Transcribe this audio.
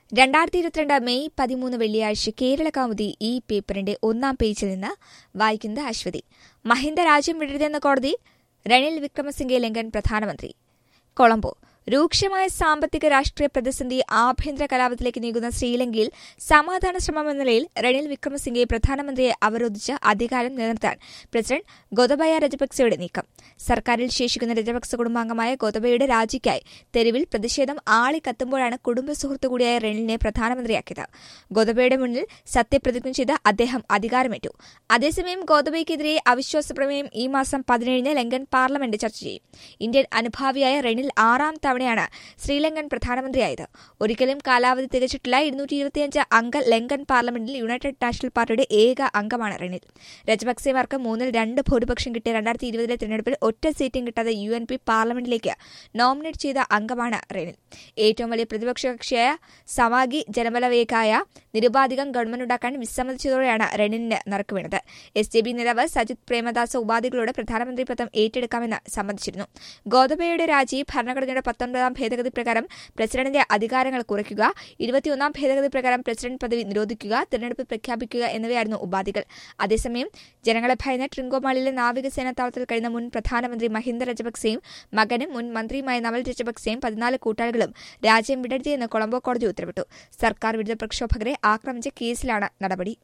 രണ്ടായിരത്തി ഇരുപത്തിരണ്ട് മെയ് പതിമൂന്ന് വെള്ളിയാഴ്ച കേരള കൗമുദി ഈ പേപ്പറിന്റെ ഒന്നാം പേജിൽ നിന്ന് വായിക്കുന്നത് അശ്വതി മഹിന്ദ രാജ്യം വിടരുതെന്ന കോടതി റണിൽ വിക്രമസിംഗെ ലങ്കൻ പ്രധാനമന്ത്രി കൊളംബോ രൂക്ഷമായ സാമ്പത്തിക രാഷ്ട്രീയ പ്രതിസന്ധി ആഭ്യന്തര കലാപത്തിലേക്ക് നീങ്ങുന്ന ശ്രീലങ്കയിൽ സമാധാന ശ്രമം എന്ന നിലയിൽ റണിൽ വിക്രമസിംഗെ പ്രധാനമന്ത്രിയെ അവരോധിച്ച് അധികാരം നിലനിർത്താൻ പ്രസിഡന്റ് ഗോതബയ രജപക്സെയുടെ നീക്കം സർക്കാരിൽ ശേഷിക്കുന്ന രജപക്സ കുടുംബാംഗമായ ഗോതബയുടെ രാജിക്കായി തെരുവിൽ പ്രതിഷേധം ആളിക്കത്തുമ്പോഴാണ് കുടുംബ സുഹൃത്തു കൂടിയായ റണിലിനെ പ്രധാനമന്ത്രിയാക്കിയത് ഗോതബയുടെ മുന്നിൽ സത്യപ്രതിജ്ഞ ചെയ്ത് അദ്ദേഹം അധികാരമേറ്റു അതേസമയം ഗോതബയ്ക്കെതിരെ അവിശ്വാസ പ്രമേയം ഈ മാസം പതിനേഴിന് ലങ്കൻ പാർലമെന്റ് ചർച്ച ചെയ്യും ഇന്ത്യൻ അനുഭാവിയായ റെനിൽ ആറാം തവണയാണ് ശ്രീലങ്കൻ പ്രധാനമന്ത്രിയായത് ഒരിക്കലും കാലാവധി തികച്ചിട്ടില്ല ഇരുന്നൂറ്റി ഇരുപത്തിയഞ്ച് അംഗ ലങ്കൻ പാർലമെന്റിൽ യുണൈറ്റഡ് നാഷണൽ പാർട്ടിയുടെ ഏക അംഗമാണ് റെനിൽ രജപക്സെമാർക്ക് മൂന്നിൽ രണ്ട് ഭൂരിപക്ഷം കിട്ടിയ രണ്ടായിരത്തി ഇരുപതിലെ തെരഞ്ഞെടുപ്പിൽ ഒറ്റ സീറ്റും കിട്ടാതെ യു എൻ പി പാർലമെന്റിലേക്ക് നോമിനേറ്റ് ചെയ്ത അംഗമാണ് റെനിൽ ഏറ്റവും വലിയ പ്രതിപക്ഷ കക്ഷിയായ സമാഗി ജനബലവേഗായ നിരുപാധികം ഗവൺമെന്റ് ഉണ്ടാക്കാൻ വിസമ്മതിച്ചതോടെയാണ് റെനിലിന് നറുക്ക് വീണത് എസ് ജെ ബി നേതാവ് സജിത് പ്രേമദാസ ഉപാധികളോട് പ്രധാനമന്ത്രി പദം ഏറ്റെടുക്കാമെന്ന് സമ്മതിച്ചിരുന്നു ഗോതബയുടെ രാജി ഭരണഘടനയുടെ പത്തൊൻപതാം ഭേദഗതി പ്രകാരം പ്രസിഡന്റിന്റെ അധികാരങ്ങൾ കുറയ്ക്കുക ഇരുപത്തിയൊന്നാം ഭേദഗതി പ്രകാരം പ്രസിഡന്റ് പദവി നിരോധിക്കുക തിരഞ്ഞെടുപ്പ് പ്രഖ്യാപിക്കുക എന്നിവയായിരുന്നു ഉപാധികൾ അതേസമയം ജനങ്ങളെ ഭയന്ന് ട്രിങ്കോമാളിയിലെ നാവികസേനാ താവളത്തിൽ കഴിയുന്ന മുൻ പ്രധാനമന്ത്രി മഹിന്ദ രജപക്സെയും മകനും മുൻ മന്ത്രിയുമായ നവൽ രജപക്സെയും പതിനാല് കൂട്ടാളികളും രാജ്യം വിടരുതെന്ന് കൊളംബോ കോടതി ഉത്തരവിട്ടു സർക്കാർ വിരുദ്ധ പ്രക്ഷോഭകരെ ആക്രമിച്ച കേസിലാണ് നടപടി